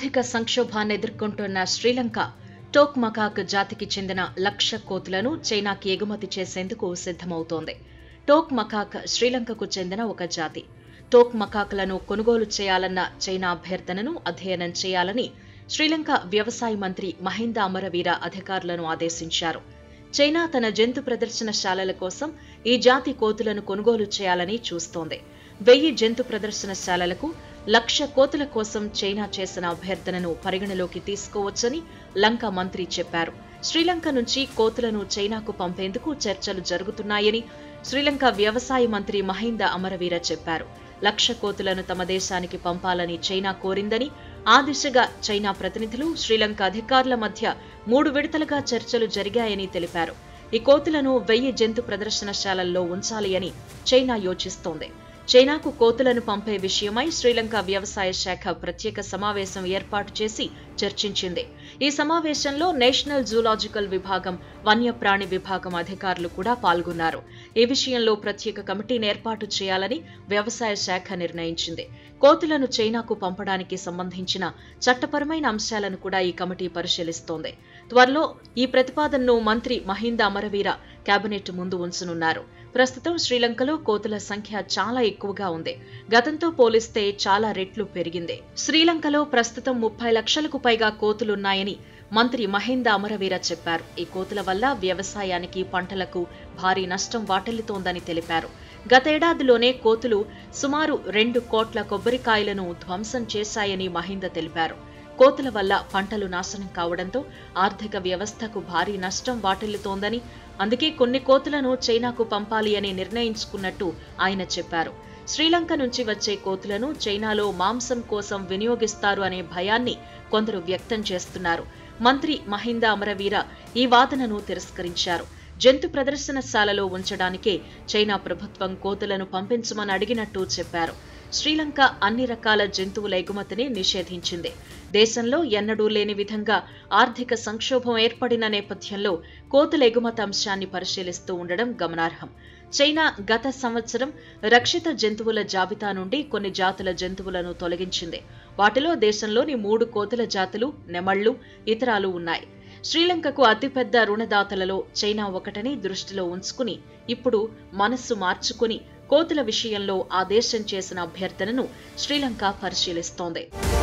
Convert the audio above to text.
ఆర్థిక సంక్షోభాన్ని ఎదుర్కొంటున్న శ్రీలంక టోక్ మకాక్ జాతికి చెందిన లక్ష కోతులను చైనాకి ఎగుమతి చేసేందుకు సిద్ధమవుతోంది టోక్ మకాక్ శ్రీలంకకు చెందిన ఒక జాతి టోక్ మకాక్లను కొనుగోలు చేయాలన్న చైనా అభ్యర్థనను అధ్యయనం చేయాలని శ్రీలంక వ్యవసాయ మంత్రి మహింద అమరవీర అధికారులను ఆదేశించారు చైనా తన జంతు ప్రదర్శనశాలల కోసం ఈ జాతి కోతులను కొనుగోలు చేయాలని చూస్తోంది వెయ్యి జంతు ప్రదర్శనశాలలకు లక్ష కోతుల కోసం చైనా చేసిన అభ్యర్థనను పరిగణలోకి తీసుకోవచ్చని లంక మంత్రి చెప్పారు శ్రీలంక నుంచి కోతులను చైనాకు పంపేందుకు చర్చలు జరుగుతున్నాయని శ్రీలంక వ్యవసాయ మంత్రి మహింద అమరవీర చెప్పారు లక్ష కోతులను తమ దేశానికి పంపాలని చైనా కోరిందని ఆ దిశగా చైనా ప్రతినిధులు శ్రీలంక అధికారుల మధ్య మూడు విడతలుగా చర్చలు జరిగాయని తెలిపారు ఈ కోతులను వెయ్యి జంతు ప్రదర్శనశాలల్లో ఉంచాలి అని చైనా యోచిస్తోంది చైనాకు కోతులను పంపే విషయమై శ్రీలంక వ్యవసాయ శాఖ ప్రత్యేక సమావేశం ఏర్పాటు చేసి చర్చించింది ఈ సమావేశంలో నేషనల్ జూలాజికల్ విభాగం వన్యప్రాణి విభాగం అధికారులు కూడా పాల్గొన్నారు ఈ విషయంలో ప్రత్యేక కమిటీని ఏర్పాటు చేయాలని వ్యవసాయ శాఖ నిర్ణయించింది కోతులను చైనాకు పంపడానికి సంబంధించిన చట్టపరమైన అంశాలను కూడా ఈ కమిటీ పరిశీలిస్తోంది త్వరలో ఈ ప్రతిపాదనను మంత్రి మహింద అమరవీర కేబినెట్ ముందు ఉంచనున్నారు ప్రస్తుతం శ్రీలంకలో కోతుల సంఖ్య చాలా ఎక్కువగా ఉంది గతంతో పోలిస్తే చాలా రెట్లు పెరిగింది శ్రీలంకలో ప్రస్తుతం ముప్పై లక్షలకు పైగా కోతులున్నాయని మంత్రి మహేంద అమరవీర చెప్పారు ఈ కోతుల వల్ల వ్యవసాయానికి పంటలకు భారీ నష్టం వాటిల్లుతోందని తెలిపారు గతేడాదిలోనే కోతులు సుమారు రెండు కోట్ల కొబ్బరికాయలను ధ్వంసం చేశాయని మహేంద తెలిపారు కోతుల వల్ల పంటలు నాశనం కావడంతో ఆర్థిక వ్యవస్థకు భారీ నష్టం వాటిల్లుతోందని అందుకే కొన్ని కోతులను చైనాకు పంపాలి అని నిర్ణయించుకున్నట్టు ఆయన చెప్పారు శ్రీలంక నుంచి వచ్చే కోతులను చైనాలో మాంసం కోసం వినియోగిస్తారు అనే భయాన్ని కొందరు వ్యక్తం చేస్తున్నారు మంత్రి మహింద అమరవీర ఈ వాదనను తిరస్కరించారు జంతు ప్రదర్శనశాలలో ఉంచడానికే చైనా ప్రభుత్వం కోతులను పంపించమని అడిగినట్టు చెప్పారు శ్రీలంక అన్ని రకాల జంతువుల ఎగుమతిని నిషేధించింది దేశంలో ఎన్నడూ లేని విధంగా ఆర్థిక సంక్షోభం ఏర్పడిన నేపథ్యంలో కోతుల ఎగుమతి అంశాన్ని పరిశీలిస్తూ ఉండడం గమనార్హం చైనా గత సంవత్సరం రక్షిత జంతువుల జాబితా నుండి కొన్ని జాతుల జంతువులను తొలగించింది వాటిలో దేశంలోని మూడు కోతుల జాతులు నెమళ్లు ఇతరాలు ఉన్నాయి శ్రీలంకకు అతిపెద్ద రుణదాతలలో చైనా ఒకటని దృష్టిలో ఉంచుకుని ఇప్పుడు మనస్సు మార్చుకుని కోతుల విషయంలో ఆ దేశం చేసిన అభ్యర్థనను శ్రీలంక పరిశీలిస్తోంది